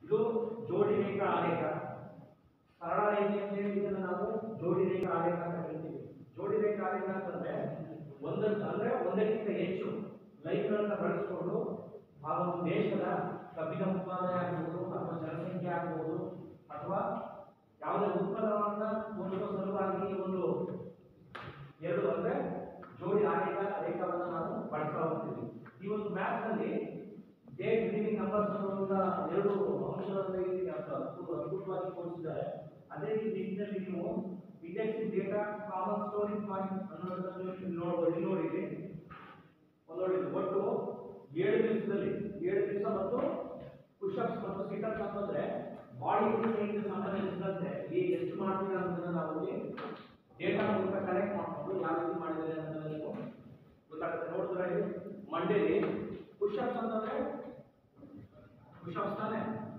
ಇದು ಜೋಡಿ ರೇಖಾ ಆಲೇಖ ಸರಳ ರೇಖೆ ಅಂತ ಹೇಳಿ ಇದನ್ನ ನಾವು ಜೋಡಿ ರೇಖಾ ಆಲೇಖ ಅಂತ ಕರಿತೀವಿ ಜೋಡಿ ರೇಖಾ ಆಲೇಖ ಅಂತಂದ್ರೆ ಒಂದಕ್ಕೆ ಅಂದ್ರೆ ಒಂದಕ್ಕಿಂತ ಹೆಚ್ಚು ಲೈನ್ಗಳನ್ನ ಬಳಸಿಕೊಂಡು ಆ ಒಂದು ದೇಶದ ಕಬ್ಬಿನ ಉತ್ಪಾದನೆ ಆಗ್ಬೋದು ಅಥವಾ ಜನಸಂಖ್ಯೆ ಆಗ್ಬೋದು ಅಥವಾ ಯಾವುದೇ ಉತ್ಪನ್ನವನ್ನ ತೋರಿಸುವ ಸಲುವಾಗಿ ಒಂದು ಎರಡು ಅಂದ್ರೆ ಜೋಡಿ ಆರೇಖ ರೇಖಾವನ್ನ ನಾವು ಬಳಸ್ತಾ ಹೋಗ್ತೀವಿ ಈ ಒಂದು ಮ್ಯಾಪ್ ನಲ್ಲಿ ಡೇಟ್ ಬಿಗಿನಿಂಗ್ ನಂಬರ್ಸ್ ಅನ್ನುವಂತ ಎರಡು ಅಂಶಗಳನ್ನು ಇಲ್ಲಿ ಅರ್ಥ- ಅದ್ಭುತ- ಅದ್ಭುತವಾಗಿ ತೋರಿಸಿದ್ದಾರೆ ಅದೇ ರೀತಿ ಇದರಲ್ಲಿ ನೀವು index data common storage point ಅನ್ನೋದನ್ನು ಇಲ್ಲಿ ನೋಡಬಹುದು ಇಲ್ಲಿ ನೋಡಿ ಇಲ್ಲಿ. ಒಂದು ನೋಡಿ ಇಲ್ಲಿ. ಒಟ್ಟು ಏಳು ದಿವಸದಲ್ಲಿ ಏಳು ದಿವಸ ಮತ್ತು ಪುಷಪ್ಸ್ ಮತ್ತು ಸಿಟಪ್ಸ್ ಅಂತಂದ್ರೆ ಬಾಡಿ ಗೆ ಸಂಬಂಧಿಸಿದಂತೆ ಈ ಎಷ್ಟು ಮಾಡ್ತೀರಾ ಅನ್ನೋದನ್ನ ನಾವು ಇಲ್ಲಿ ಡೇಟಾ ಮೂಲಕ ಕಲೆಕ್ಟ್ ಮಾಡ್ಕೊಂಡು ಯಾವ ರೀತಿ ಮಾಡಿದ್ದಾರೆ ಅನ್ನೋದನ್ನ ನೀವು ಗೊತ್ತಾಗುತ್ತೆ ನೋಡಿದ್ರೆ ಮಂಡೇಲಿ ಪುಷಪ್ಸ್ ಅಂತಂದ್ರೆ ಪುಷಪ್ಸ್ ತಾನೆ